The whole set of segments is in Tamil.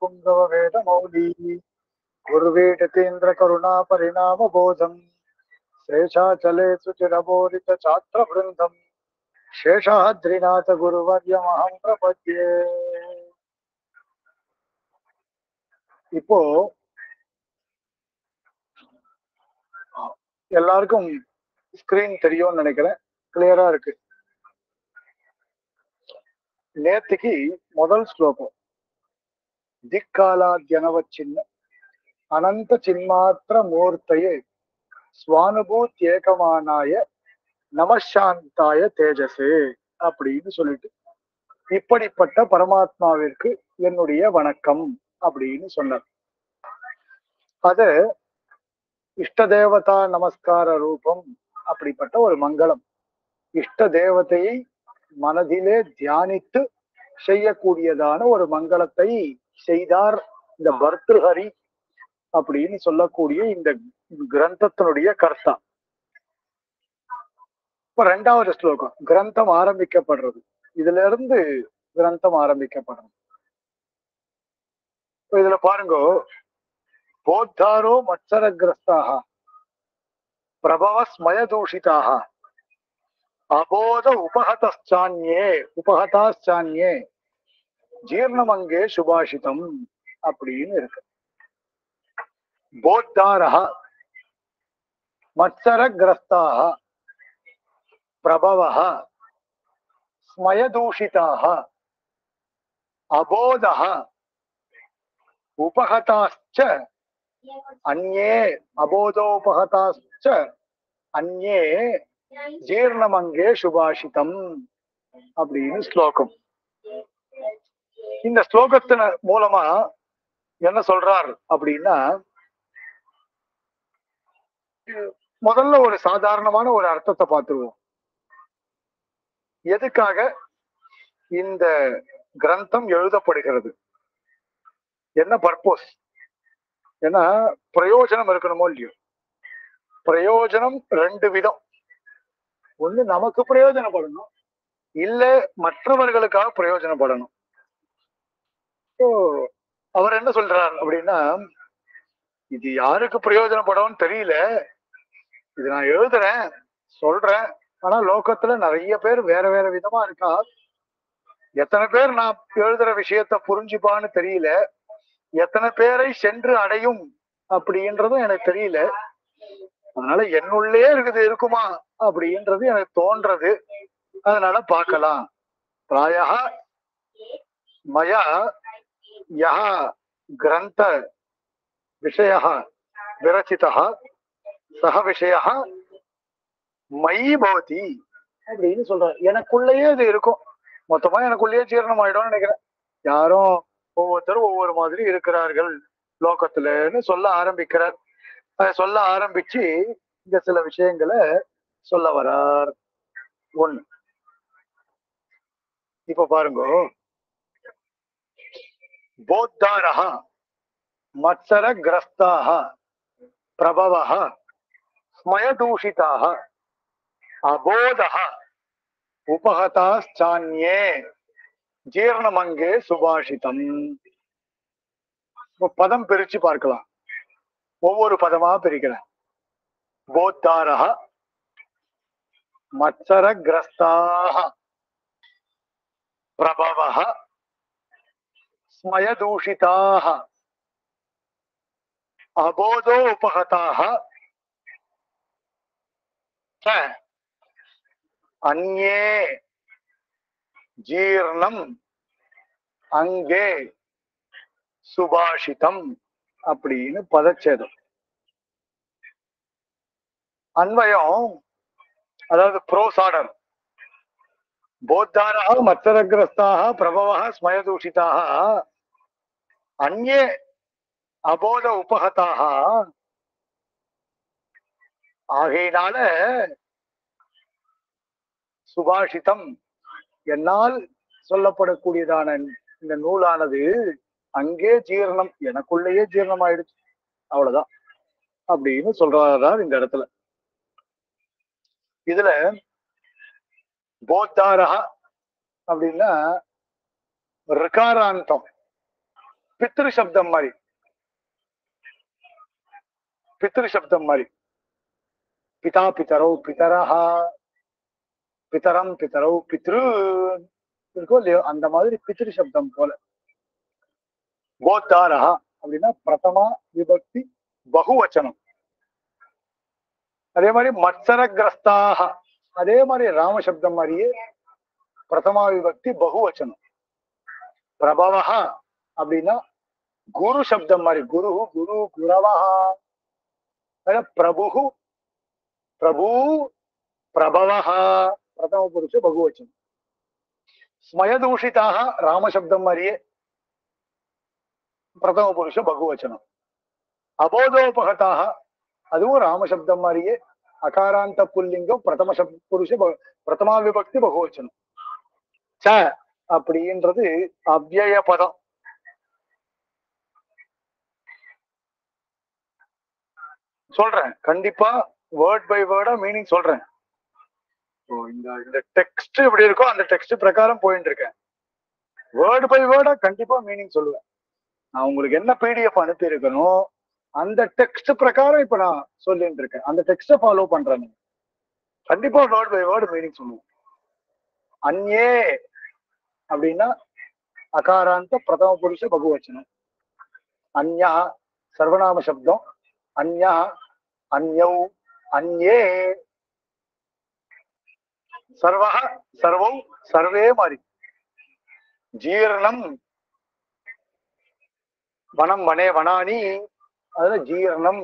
पुङ्गव वेदमौली गुरुवीटतीन्द्र करुणा परिणाम बोधम् शेषाचले सुचिरबोरित छात्रवृन्दम् शेषाद्रिनाथ गुरुवर्यमहं प्रपद्ये இப்போ எல்லாருக்கும் ஸ்கிரீன் தெரியும்னு நினைக்கிறேன் கிளியரா இருக்கு நேத்திக்கு முதல் ஸ்லோகம் திக்காலாத்யனவச்சின்ன அனந்த சின்மாத்திர மூர்த்தையே ஸ்வானுபூத்யேகமானாய நமசாந்தாய தேஜசே அப்படின்னு சொல்லிட்டு இப்படிப்பட்ட பரமாத்மாவிற்கு என்னுடைய வணக்கம் அப்படின்னு சொன்னார் அது இஷ்ட தேவதா நமஸ்கார ரூபம் அப்படிப்பட்ட ஒரு மங்களம் இஷ்ட தேவதையை மனதிலே தியானித்து செய்யக்கூடியதான ஒரு மங்களத்தை செய்தார் இந்த பர்திருஹரி அப்படின்னு சொல்லக்கூடிய இந்த கிரந்தத்தினுடைய கர்த்தா இப்ப ரெண்டாவது ஸ்லோகம் கிரந்தம் ஆரம்பிக்கப்படுறது இதுல இருந்து கிரந்தம் ஆரம்பிக்கப்படுறது இப்ப இதுல பாருங்க போத்தாரோ மத்சரகிரஸ்தாக பிரபவ ஸ்மயதூஷிதாக அபோத உபகதான்யே உபகதாச்சான்யே ஜீர்ணமங்கே சுபாஷிதம் அப்படின்னு இருக்கு போத்தாரः மத்சரகிரஸ்தாக பிரபவः ஸ்மயதூஷிதாக அபோதः உபகதாश्च அந்யே அபோதோபகதாश्च அந்யே ஜீர்ணமங்கே சுபாஷிதம் அப்படின்னு ஸ்லோகம் இந்த ஸ்லோகத்தின மூலமா என்ன சொல்றார் அப்படின்னா முதல்ல ஒரு சாதாரணமான ஒரு அர்த்தத்தை பார்த்துருவோம் எதுக்காக இந்த கிரந்தம் எழுதப்படுகிறது என்ன பர்பஸ் ஏன்னா பிரயோஜனம் இருக்கணுமோ இல்லையோ பிரயோஜனம் ரெண்டு விதம் ஒண்ணு நமக்கு பிரயோஜனப்படணும் இல்ல மற்றவர்களுக்காக பிரயோஜனப்படணும் So, அவர் என்ன சொல்றார் அப்படின்னா இது யாருக்கு பிரயோஜனப்படும் தெரியல இது நான் எழுதுறேன் சொல்றேன் ஆனா லோகத்துல நிறைய பேர் வேற வேற விதமா இருக்கா எத்தனை பேர் நான் எழுதுற விஷயத்த புரிஞ்சுப்பான்னு தெரியல எத்தனை பேரை சென்று அடையும் அப்படின்றதும் எனக்கு தெரியல அதனால என்னுள்ளே இருக்குது இருக்குமா அப்படின்றது எனக்கு தோன்றது அதனால பார்க்கலாம் பிராயா மயா யா கிரந்த விஷய விரச்சிதா சக விஷய மயி பவதி அப்படின்னு சொல்றாரு எனக்குள்ளேயே இது இருக்கும் மொத்தமா எனக்குள்ளேயே ஜீரணம் ஆயிடும்னு நினைக்கிறேன் யாரும் ஒவ்வொருத்தரும் ஒவ்வொரு மாதிரி இருக்கிறார்கள் லோகத்துலன்னு சொல்ல ஆரம்பிக்கிறார் அதை சொல்ல ஆரம்பிச்சு இந்த சில விஷயங்களை சொல்ல வரார் ஒண்ணு இப்ப பாருங்க போத்தாரः மத்சரகிரஸ்தாः பிரபவः ஸ்மயதூஷிதாः அபோதः உபகதாச்சான்யே ஜீர்ணமங்கே சுபாஷிதம் இப்ப பதம் பிரிச்சு பார்க்கலாம் ஒவ்வொரு பதமா பிரிக்கிறேன் போத்தாரः மத்சரகிரஸ்தாः பிரபவः स्मयदूषिताः अबोधो उपहताः च अन्ये जीर्णम् அங்கே சுபாஷிதம் அப்படின்னு பதச்சேதம் அன்வயம் அதாவது ப்ரோஸ் ஆர்டர் போத்தாரா மத்சரகிரஸ்தாக பிரபவ ஸ்மயதூஷிதாக அந்நே அபோத உபகதாக ஆகையினால சுபாஷிதம் என்னால் சொல்லப்படக்கூடியதான இந்த நூலானது அங்கே ஜீரணம் எனக்குள்ளேயே ஜீரணம் ஆயிடுச்சு அவ்வளவுதான் அப்படின்னு சொல்றார் இந்த இடத்துல இதுல போத்தாரா அப்படின்னா ரிகாராந்தம் பித்ரு சப்தம் மாதிரி பித்ரு சப்தம் மாதிரி பிதா பிதரோ பிதரஹா பிதரம் பிதரோ பித்ரு இருக்கோ இல்லையோ அந்த மாதிரி பித்ரு சப்தம் போல கோத்தாரஹா அப்படின்னா பிரதமா விபக்தி பகுவச்சனம் அதே மாதிரி மத்சரகிரஸ்தாக அதே மாதிரி ராம சப்தம் மாதிரியே பிரதமா விபக்தி பகுவச்சனம் பிரபவஹா அப்படின்னா குரு சப்தம் மாதிரி குரு குரு குரவஹா பிரபு பிரபு பிரபவஹா பிரதம புருஷ பகுவச்சனம் ஸ்மயதூஷிதாக ராமசப்தம் மாதிரியே பிரதம புருஷ பகுவச்சனம் அபோதோபகதாக அதுவும் ராமசப்தம் மாதிரியே அகாராந்த புல்லிங்கம் பிரதம சப் புருஷ ப- பிரதமா விபக்தி பகுவச்சனம் ச அப்படின்றது அவ்யய பதம் சொல்றேன் கண்டிப்பா வேர்ட் பை வேர்டா மீனிங் சொல்றேன் இப்போ இந்த இந்த டெக்ஸ்ட் எப்படி இருக்கோ அந்த டெக்ஸ்ட் பிரகாரம் போயிட்டு இருக்கேன் வேர்டு பை வேர்டா கண்டிப்பா மீனிங் சொல்லுவேன் நான் உங்களுக்கு என்ன பிடிஎஃப் அனுப்பி இருக்கணும் அந்த டெக்ஸ்ட் பிரகாரம் இப்ப நான் சொல்லிட்டு இருக்கேன் அந்த டெக்ஸ்ட ஃபாலோ பண்றேன் நீங்க கண்டிப்பா வேர்ட் பை வேர்டு மீனிங் சொல்லுவேன் அந்யே அப்படின்னா அகாராந்த பிரதம புருஷ பகுவச்சனம் அந்யா சர்வநாம சப்தம் அந்யா அந்யௌ அந்யே சர்வ சர்வம் சர்வே மாதிரி ஜீரணம் வனம் வனே வனானி அதுல ஜீரணம்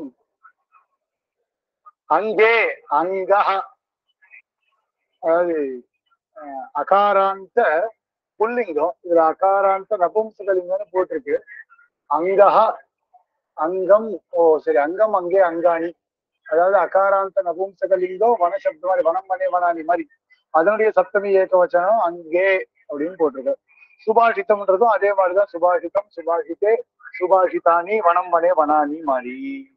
அங்கே அங்க அதாவது அஹ், அகாராந்த புல்லிங்கம் இதுல அகாராந்த நபும்சகலிங்கம்னு போட்டிருக்கு அங்கஹ அங்கம் ஓ சரி அங்கம் அங்கே அங்காணி அதாவது அகாராந்த நபும்சகலிங்கம் வனசப்தம் மாதிரி வனம் வனே வனானி மாதிரி அதனுடைய சப்தமி ஏக வச்சனம் அங்கே அப்படின்னு போட்டிருக்கு சுபாஷிதம்ன்றதும் அதே மாதிரிதான் சுபாஷிதம் சுபாஷிதே சுபாஷிதானி வனம் வனே வனானி மாதிரி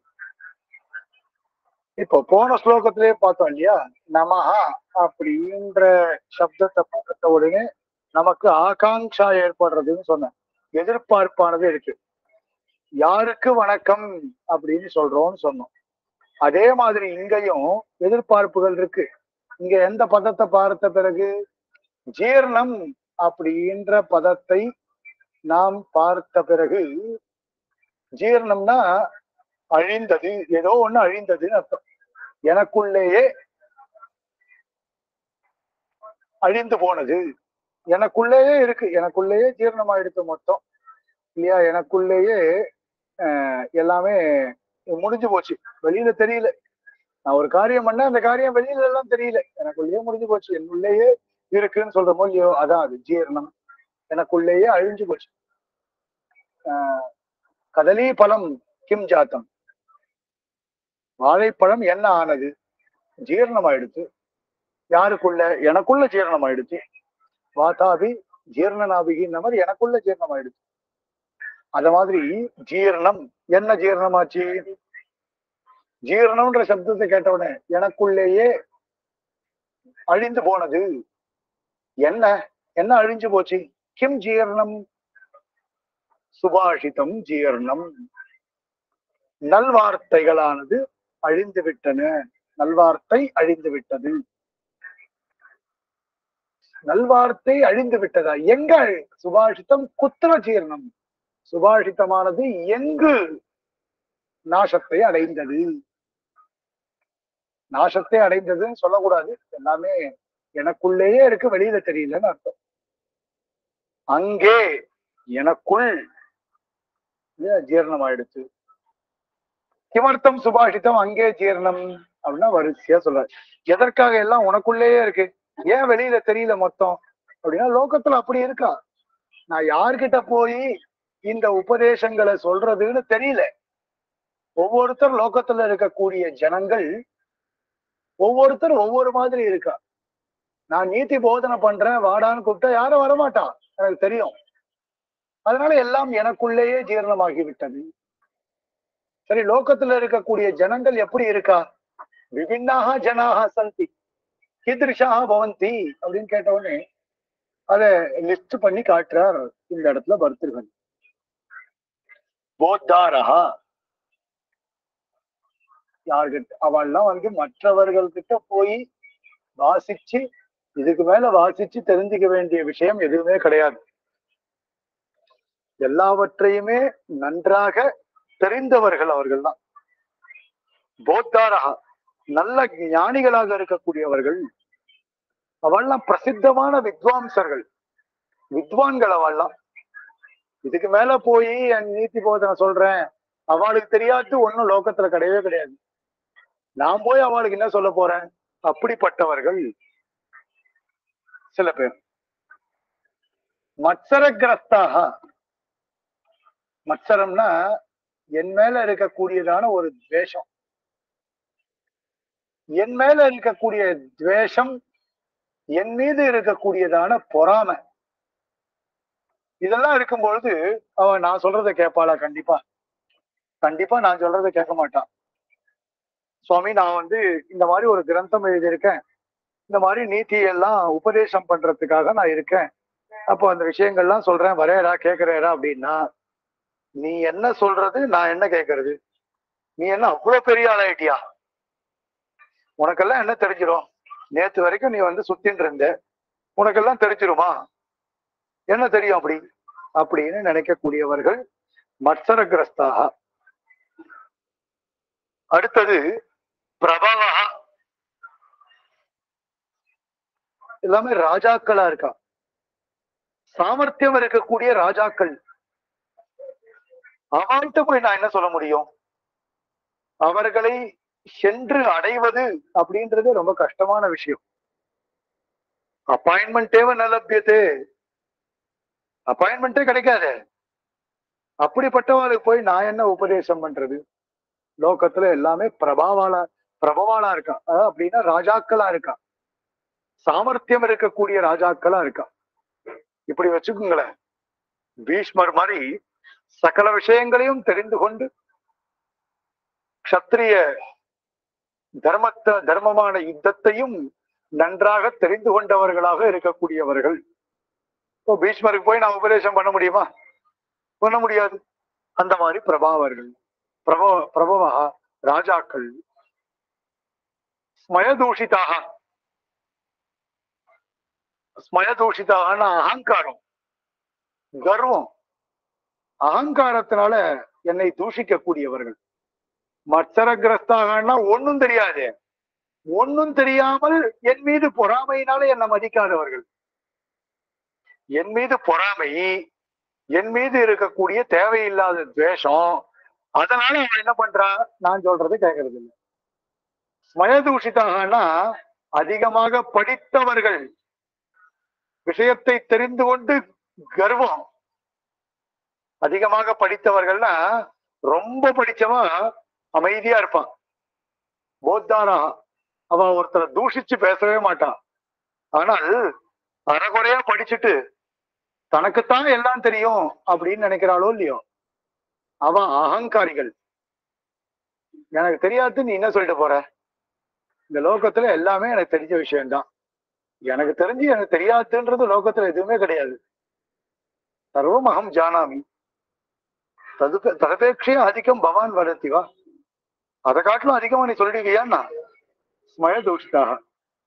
இப்போ போன ஸ்லோகத்திலே பார்த்தோம் இல்லையா நமஹா அப்படின்ற சப்தத்தை பார்த்த உடனே நமக்கு ஆகாங்ஷா ஏற்படுறதுன்னு சொன்னேன் எதிர்பார்ப்பானது இருக்கு யாருக்கு வணக்கம் அப்படின்னு சொல்றோம்னு சொன்னோம் அதே மாதிரி இங்கேயும் எதிர்பார்ப்புகள் இருக்கு இங்க எந்த பதத்தை பார்த்த பிறகு ஜீர்ணம் அப்படின்ற பதத்தை நாம் பார்த்த பிறகு ஜீரணம்னா அழிந்தது ஏதோ ஒண்ணு அழிந்ததுன்னு அர்த்தம் எனக்குள்ளேயே அழிந்து போனது எனக்குள்ளேயே இருக்கு எனக்குள்ளேயே ஜீரணமாயிடுத்து மொத்தம் இல்லையா எனக்குள்ளேயே அஹ், எல்லாமே முடிஞ்சு போச்சு வெளியில தெரியல நான் ஒரு காரியம் பண்ண அந்த காரியம் வெளியில எல்லாம் தெரியல எனக்குள்ளேயே முடிஞ்சு போச்சு என்னுள்ளேயே இருக்குன்னு சொல்ற இல்லையோ அதான் அது ஜீரணம் எனக்குள்ளேயே அழிஞ்சு போச்சு ஆஹ் கதலி பழம் கிம் ஜாத்தம் வாழைப்பழம் என்ன ஆனது ஜீரணம் ஆயிடுச்சு யாருக்குள்ள எனக்குள்ள ஜீரணம் ஆயிடுச்சு வாதாபி ஜீரணநாபிகின்ற மாதிரி எனக்குள்ள ஜீரணம் ஆயிடுச்சு அத மாதிரி ஜீரணம் என்ன ஜீரணமாச்சு ஜீரணம்ன்ற சப்தத்தை கேட்ட உடனே எனக்குள்ளேயே அழிந்து போனது என்ன என்ன அழிஞ்சு போச்சு கிம் ஜீரணம் சுபாஷிதம் ஜீரணம் நல்வார்த்தைகளானது அழிந்து விட்டன நல்வார்த்தை அழிந்து விட்டது நல்வார்த்தை அழிந்து விட்டதா எங்க அழி- சுபாஷிதம் குத்திர ஜீரணம் சுபாஷிதமானது எங்கு நாசத்தை அடைந்தது நாசத்தை அடைந்ததுன்னு சொல்லக்கூடாது எல்லாமே எனக்குள்ளேயே இருக்கு வெளியில தெரியலன்னு அர்த்தம் அங்கே எனக்குள் இல்லையா, ஜீரணம் ஆயிடுச்சு கிமர்த்தம் சுபாஷிதம் அங்கே ஜீரணம் அப்படின்னா வரிசையா சொல்றாரு எதற்காக எல்லாம் உனக்குள்ளேயே இருக்கு ஏன் வெளியில தெரியல மொத்தம் அப்படின்னா லோகத்துல அப்படி இருக்கா நான் யார்கிட்ட போய் இந்த உபதேசங்களை சொல்றதுன்னு தெரியல ஒவ்வொருத்தர் லோகத்துல இருக்கக்கூடிய ஜனங்கள் ஒவ்வொருத்தர் ஒவ்வொரு மாதிரி இருக்கா நான் நீதி போதனை பண்றேன் வாடான்னு கூப்பிட்டா யாரும் வரமாட்டான் எனக்கு தெரியும் அதனால எல்லாம் எனக்குள்ளேயே ஜீரணமாகி விட்டது சரி லோகத்துல இருக்கக்கூடிய ஜனங்கள் எப்படி இருக்கா விபின்னாக ஜனாக சந்தி கீதிருஷாக பவந்தி அப்படின்னு கேட்ட உடனே அதை லிஸ்ட் பண்ணி காட்டுறார் இந்த இடத்துல பர்திருகன் போத்தாரஹா யார்கிட்ட அவள்லாம் வந்து மற்றவர்கள் கிட்ட போய் வாசிச்சு இதுக்கு மேல வாசிச்சு தெரிஞ்சுக்க வேண்டிய விஷயம் எதுவுமே கிடையாது எல்லாவற்றையுமே நன்றாக தெரிந்தவர்கள் அவர்கள் தான் போத்தாரகா நல்ல ஞானிகளாக இருக்கக்கூடியவர்கள் அவள்லாம் பிரசித்தமான வித்வாம்சர்கள் வித்வான்கள் அவள்லாம் இதுக்கு மேல போய் என் நீதி போதனை சொல்றேன் அவளுக்கு தெரியாது ஒண்ணும் லோகத்துல கிடையவே கிடையாது நான் போய் அவளுக்கு என்ன சொல்ல போறேன் அப்படிப்பட்டவர்கள் சில பேர் மத்சரகிரஸ்தாக மத்சரம்னா என் மேல இருக்கக்கூடியதான ஒரு துவேஷம் என் மேல இருக்கக்கூடிய துவேஷம் என் மீது இருக்கக்கூடியதான பொறாமை இதெல்லாம் இருக்கும் பொழுது அவன் நான் சொல்றதை கேட்பாளா கண்டிப்பா கண்டிப்பா நான் சொல்றதை கேட்க மாட்டான் சுவாமி நான் வந்து இந்த மாதிரி ஒரு கிரந்தம் எழுதியிருக்கேன் இந்த மாதிரி நீதி எல்லாம் உபதேசம் பண்றதுக்காக நான் இருக்கேன் அப்போ அந்த விஷயங்கள்லாம் சொல்றேன் வரையறா கேக்குறேடா அப்படின்னா நீ என்ன சொல்றது நான் என்ன கேட்கறது நீ என்ன அவ்வளவு பெரிய ஆளாயிட்டியா உனக்கெல்லாம் என்ன தெரிஞ்சிடும் நேத்து வரைக்கும் நீ வந்து சுத்தின்னு இருந்த உனக்கெல்லாம் தெரிஞ்சிருமா என்ன தெரியும் அப்படி அப்படின்னு நினைக்கக்கூடியவர்கள் மத்சரகிரஸ்தாக அடுத்தது பிரபவா எல்லாமே ராஜாக்களா இருக்கா சாமர்த்தியம் இருக்கக்கூடிய ராஜாக்கள் அவன்கிட்ட போய் நான் என்ன சொல்ல முடியும் அவர்களை சென்று அடைவது அப்படின்றது ரொம்ப கஷ்டமான விஷயம் அப்பாயின்மெண்டேவ நலபியது அப்பாயின்மெண்டே கிடைக்காது அப்படிப்பட்டவர்களுக்கு போய் நான் என்ன உபதேசம் பண்றது லோகத்துல எல்லாமே பிரபாவாலா பிரபவாளா இருக்கா அதாவது அப்படின்னா ராஜாக்களா இருக்கா சாமர்த்தியம் இருக்கக்கூடிய ராஜாக்களா இருக்கா இப்படி வச்சுக்கோங்களேன் பீஷ்மர் மாதிரி சகல விஷயங்களையும் தெரிந்து கொண்டு க்ஷத்திரிய தர்மத்த தர்மமான யுத்தத்தையும் நன்றாக தெரிந்து கொண்டவர்களாக இருக்கக்கூடியவர்கள் இப்போ பீஷ்மருக்கு போய் நான் உபதேசம் பண்ண முடியுமா பண்ண முடியாது அந்த மாதிரி பிரபாவர்கள் பிரபவ பிரபவா ராஜாக்கள் ஸ்மயதூஷிதாக ஸ்மயதூஷிதாகனா அகங்காரம் கர்வம் அகங்காரத்தினால என்னை தூஷிக்க கூடியவர்கள் மத்சரகிரஸ்தாகனா ஒண்ணும் தெரியாது ஒண்ணும் தெரியாமல் என் மீது பொறாமையினால என்னை மதிக்காதவர்கள் என் மீது பொறாமை என் மீது இருக்கக்கூடிய தேவையில்லாத துவேஷம் அதனால அவன் என்ன பண்றான் நான் சொல்றது கேட்கறது இல்லை ஸ்மயதூஷிதாகனா அதிகமாக படித்தவர்கள் விஷயத்தை தெரிந்து கொண்டு கர்வம் அதிகமாக படித்தவர்கள்னா ரொம்ப படிச்சவன் அமைதியா இருப்பான் போத்தானா அவன் ஒருத்தரை தூஷிச்சு பேசவே மாட்டான் ஆனால் அறகுறையா படிச்சுட்டு தனக்குத்தான் எல்லாம் தெரியும் அப்படின்னு நினைக்கிறாளோ இல்லையோ அவன் அகங்காரிகள் எனக்கு தெரியாது நீ என்ன சொல்லிட்டு போற இந்த லோகத்துல எல்லாமே எனக்கு தெரிஞ்ச விஷயம்தான் எனக்கு தெரிஞ்சு எனக்கு தெரியாதுன்றது லோகத்துல எதுவுமே கிடையாது சர்வம் அகம் ஜானாமி தது ததபேட்சைய அதிகம் பவான் வதத்தி வா அதை காட்டிலும் அதிகமா நீ சொல்லிடுவியான்னா ஸ்மய தூஷிதாக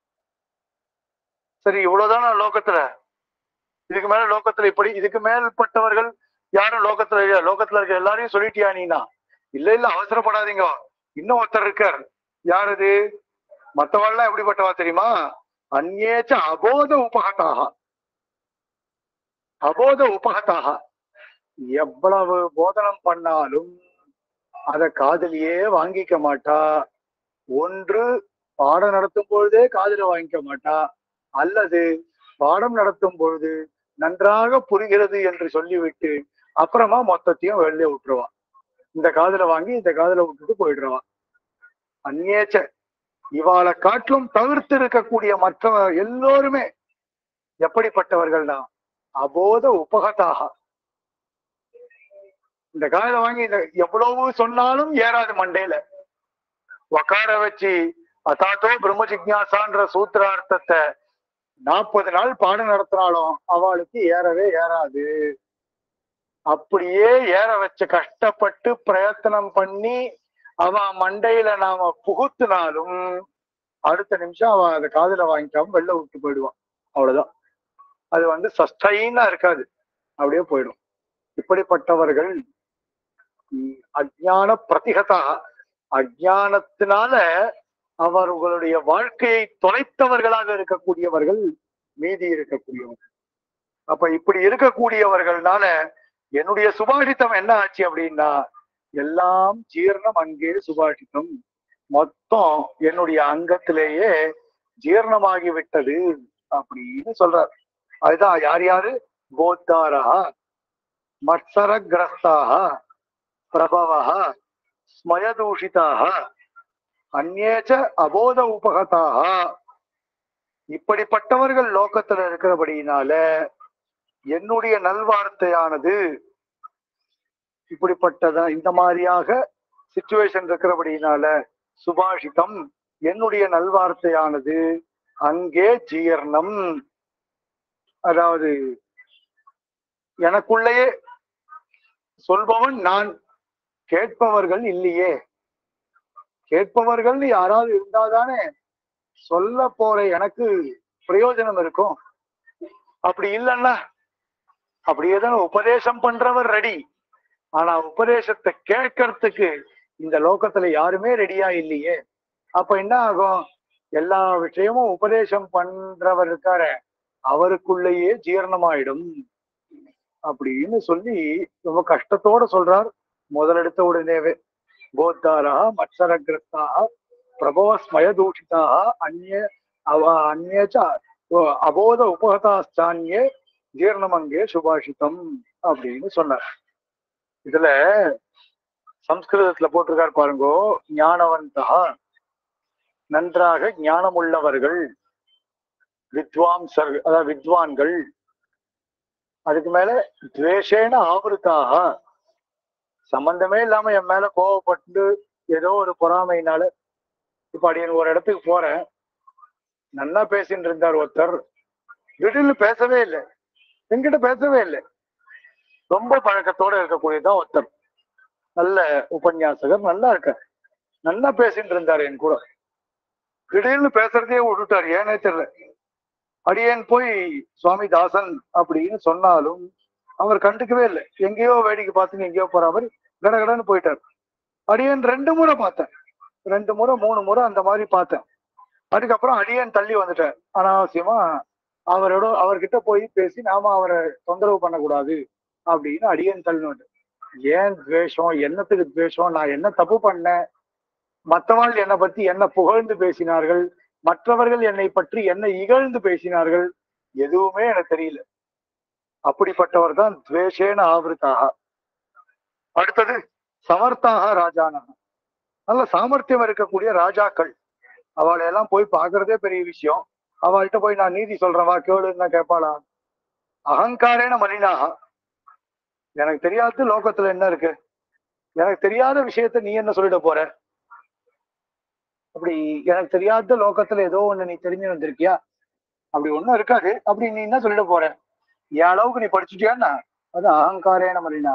சரி இவ்வளவுதானா லோகத்துல இதுக்கு மேல லோகத்துல இப்படி இதுக்கு மேல்பட்டவர்கள் யாரும் லோகத்துல இல்லையா லோகத்துல இருக்க எல்லாரையும் சொல்லிட்டியா நீனா இல்ல இல்ல அவசரப்படாதீங்க இன்னும் ஒருத்தர் இருக்கார் யார் இது மத்தவாள்லாம் எப்படிப்பட்டவா தெரியுமா அந்நேச்ச அபோத உபகதாக அபோத உபகதாக எவ்வளவு போதனம் பண்ணாலும் அத காதலியே வாங்கிக்க மாட்டா ஒன்று பாடம் நடத்தும் பொழுதே காதுல வாங்கிக்க மாட்டா அல்லது பாடம் நடத்தும் பொழுது நன்றாக புரிகிறது என்று சொல்லிவிட்டு அப்புறமா மொத்தத்தையும் வெளியே விட்டுருவான் இந்த காதுல வாங்கி இந்த காதுல விட்டுட்டு போயிடுறவான் அந்நேச்ச இவாளை காட்டிலும் தவிர்த்து இருக்கக்கூடிய மற்ற எல்லோருமே எப்படிப்பட்டவர்கள்னா அபோத உபகதாக இந்த காதுல வாங்கி இந்த எவ்வளவு சொன்னாலும் ஏறாது மண்டையில உக்கார வச்சு அதாத்தோ பிரம்ம ஜிக்யாசான்ற சூத்திரார்த்தத்தை நாற்பது நாள் பாடம் நடத்தினாலும் அவளுக்கு ஏறவே ஏறாது அப்படியே ஏற வச்ச கஷ்டப்பட்டு பிரயத்தனம் பண்ணி அவ மண்டையில நாம புகுத்தினாலும் அடுத்த நிமிஷம் அவன் அதை காதுல வாங்கிக்காம வெளில விட்டு போயிடுவான் அவ்வளவுதான் அது வந்து சஸ்டைனா இருக்காது அப்படியே போயிடும் இப்படிப்பட்டவர்கள் ம், அஜ்ஞான பிரதிகதா அஜ்ஞானத்தினால அவர்களுடைய வாழ்க்கையை தொலைத்தவர்களாக இருக்கக்கூடியவர்கள் மீதி இருக்கக்கூடியவர்கள் அப்ப இப்படி இருக்கக்கூடியவர்கள்னால என்னுடைய சுபாஷித்தம் என்ன ஆச்சு அப்படின்னா எல்லாம் ஜீரணம் அங்கே சுபாஷித்தம் மொத்தம் என்னுடைய அங்கத்திலேயே ஜீரணமாகி விட்டது அப்படின்னு சொல்றார் அதுதான் யார் யாரு கோத்தாரா மத்சரகிரஸ்தாக பிரபவः ஸ்மயதூஷிதாக அந்நேச்ச அபோத உபகதாக இப்படிப்பட்டவர்கள் லோகத்துல இருக்கிறபடியினால என்னுடைய நல்வார்த்தையானது இப்படிப்பட்டதா இந்த மாதிரியாக சுச்சுவேஷன் இருக்கிறபடியினால சுபாஷிதம் என்னுடைய நல்வார்த்தையானது அங்கே ஜீரணம் அதாவது எனக்குள்ளேயே சொல்பவன் நான் கேட்பவர்கள் இல்லையே கேட்பவர்கள் யாராவது இருந்தாதானே சொல்ல போற எனக்கு பிரயோஜனம் இருக்கும் அப்படி இல்லைன்னா அப்படியே தானே உபதேசம் பண்றவர் ரெடி ஆனா உபதேசத்தை கேட்கறதுக்கு இந்த லோகத்துல யாருமே ரெடியா இல்லையே அப்ப என்ன ஆகும் எல்லா விஷயமும் உபதேசம் பண்றவர் இருக்காரு அவருக்குள்ளேயே ஜீரணமாயிடும் அப்படின்னு சொல்லி ரொம்ப கஷ்டத்தோட சொல்றார் முதலெடுத்த உடனேவே கோத்தாரா மத்சரகிரஸ்தாக பிரபவ ஸ்மயதூஷிதாக அந்நிய அவ அந்நேச்ச அபோத உபகதாஸ்தானியே ஜீர்ணமங்கே சுபாஷிதம் அப்படின்னு சொன்னார் இதுல சம்ஸ்கிருதத்துல போட்டிருக்காரு பாருங்கோ ஞானவந்தா நன்றாக ஞானமுள்ளவர்கள் வித்வாம்சர் அதாவது வித்வான்கள் அதுக்கு மேல துவேஷேன ஆவருத்தாக சம்பந்தமே இல்லாம என் மேல கோவப்பட்டு ஏதோ ஒரு பொறாமையினால இப்ப அடியன் ஒரு இடத்துக்கு போறேன் நல்லா பேசிட்டு இருந்தார் ஒருத்தர் திடீர்னு பேசவே இல்லை என்கிட்ட பேசவே இல்லை ரொம்ப பழக்கத்தோட இருக்கக்கூடியதான் ஒருத்தர் நல்ல உபன்யாசகர் நல்லா இருக்கார் நல்லா பேசிட்டு இருந்தார் என் கூட திடீர்னு பேசுறதே விட்டுட்டார் ஏனே தெரியல அடியேன் போய் சுவாமி தாசன் அப்படின்னு சொன்னாலும் அவர் கண்டுக்கவே இல்லை எங்கேயோ வேடிக்கை பார்த்துன்னு எங்கேயோ போற மாதிரி கடகடன்னு போயிட்டார் அடியேன் ரெண்டு முறை பார்த்தேன் ரெண்டு முறை மூணு முறை அந்த மாதிரி பார்த்தேன் அதுக்கப்புறம் அடியேன் தள்ளி வந்துட்டேன் அனாவசியமா அவரோட அவர்கிட்ட போய் பேசி நாம அவரை தொந்தரவு பண்ணக்கூடாது அப்படின்னு அடியேன் தள்ளினு ஏன் துவேஷம் என்னத்துக்கு துவேஷம் நான் என்ன தப்பு பண்ணேன் மற்றவர்கள் என்னை பத்தி என்ன புகழ்ந்து பேசினார்கள் மற்றவர்கள் என்னை பற்றி என்ன இகழ்ந்து பேசினார்கள் எதுவுமே எனக்கு தெரியல அப்படிப்பட்டவர் தான் துவேஷேன ஆவருத்தாக அடுத்தது சமர்த்தாக ராஜானா நல்ல சாமர்த்தியம் இருக்கக்கூடிய ராஜாக்கள் அவளை எல்லாம் போய் பார்க்கறதே பெரிய விஷயம் அவள்கிட்ட போய் நான் நீதி சொல்றேன் வா கேளுன்னா கேட்பாளா அகங்காரேன மலினாக எனக்கு தெரியாத லோகத்துல என்ன இருக்கு எனக்கு தெரியாத விஷயத்த நீ என்ன சொல்லிட போற அப்படி எனக்கு தெரியாத லோகத்துல ஏதோ ஒண்ணு நீ தெரிஞ்சு வந்திருக்கியா அப்படி ஒண்ணும் இருக்காது அப்படி நீ என்ன சொல்லிட போற என் அளவுக்கு நீ படிச்சுட்டியான்னா அது அகங்காரேன மலினா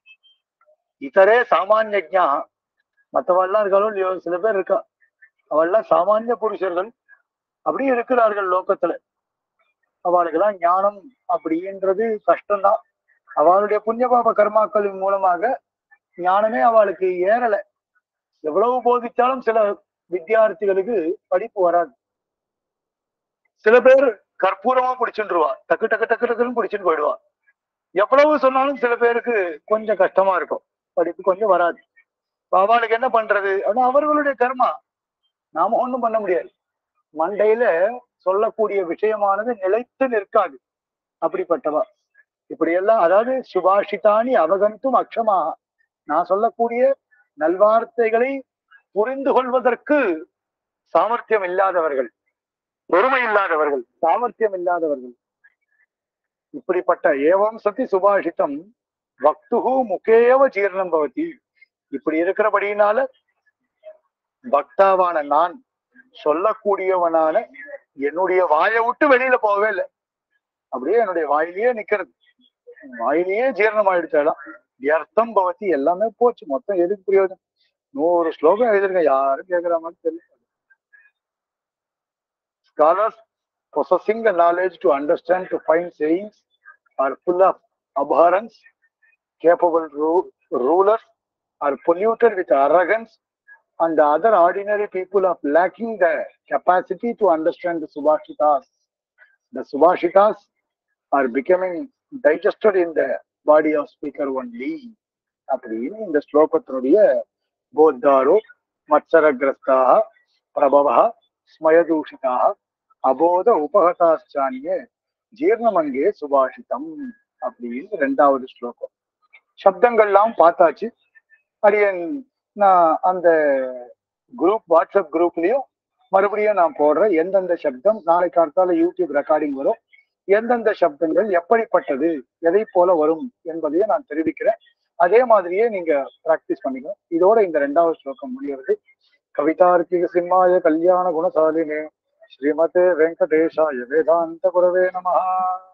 இதரே சாமானியஜா மற்றவெல்லாம் இருக்காலும் இல்லையோ சில பேர் இருக்கா அவெல்லாம் சாமானிய புருஷர்கள் அப்படி இருக்கிறார்கள் லோகத்துல அவளுக்கெல்லாம் ஞானம் அப்படின்றது கஷ்டம்தான் அவளுடைய புண்ணிய பாப கர்மாக்களின் மூலமாக ஞானமே அவளுக்கு ஏறல எவ்வளவு போதிச்சாலும் சில வித்தியார்த்திகளுக்கு படிப்பு வராது சில பேர் கற்பூரமா பிடிச்சுருவா டக்கு டக்கு டக்கு டக்குன்னு பிடிச்சிட்டு போயிடுவா எவ்வளவு சொன்னாலும் சில பேருக்கு கொஞ்சம் கஷ்டமா இருக்கும் படிப்பு கொஞ்சம் வராது அவளுக்கு என்ன பண்றது அப்படின்னா அவர்களுடைய கர்மா நாம ஒண்ணும் பண்ண முடியாது மண்டையில சொல்லக்கூடிய விஷயமானது நிலைத்து நிற்காது அப்படிப்பட்டவா இப்படி எல்லாம் அதாவது சுபாஷிதானி அவகந்தும் அக்ஷமாக நான் சொல்லக்கூடிய நல்வார்த்தைகளை புரிந்து கொள்வதற்கு சாமர்த்தியம் இல்லாதவர்கள் பொறுமை இல்லாதவர்கள் சாமர்த்தியம் இல்லாதவர்கள் இப்படிப்பட்ட ஏவம் சதி சுபாஷிதம் பக்துகு முகேவ ஜீர்ணம் பவதி இப்படி இருக்கிறபடியினால பக்தாவான நான் சொல்லக்கூடியவனான என்னுடைய வாயை விட்டு வெளியில போகவே இல்லை அப்படியே என்னுடைய வாயிலேயே நிக்கிறது வாயிலேயே ஜீரணம் ஆயிடுச்சாலாம் வியர்த்தம் பவதி எல்லாமே போச்சு மொத்தம் எதுக்கு பிரயோஜனம் நூறு ஸ்லோகம் எழுதிருக்கேன் யாரும் கேட்கிற மாதிரி தெரியல scholars possessing the knowledge to understand to find sayings are full of abhorrence capable ru- rulers are polluted with arrogance and the other ordinary people are lacking the capacity to understand the subhashitas the subhashitas are becoming digested in the body of speaker only அப்படின்னு இந்த ஸ்லோகத்தினுடைய போத்தாரோ மத்சரகிரஸ்தாக பிரபவ ஸ்மயதூஷிதாக அபோத உபகதாச்சானிய ஜீர்ணமங்கே சுபாஷிதம் அப்படின்னு ரெண்டாவது ஸ்லோகம் சப்தங்கள்லாம் பார்த்தாச்சு அடியன் நான் அந்த குரூப் வாட்ஸ்அப் குரூப்லயும் மறுபடியும் நான் போடுறேன் எந்தெந்த சப்தம் நாளை காலத்தால யூடியூப் ரெக்கார்டிங் வரும் எந்தெந்த சப்தங்கள் எப்படிப்பட்டது எதை போல வரும் என்பதையும் நான் தெரிவிக்கிறேன் அதே மாதிரியே நீங்க பிராக்டிஸ் பண்ணிக்கணும் இதோட இந்த ரெண்டாவது ஸ்லோகம் முடிகிறது கவிதார்க்கிக சிம்மாய கல்யாண குணசாலினே ஸ்ரீமதே வெங்கடேஷாய வேதாந்த குரவே நமஹா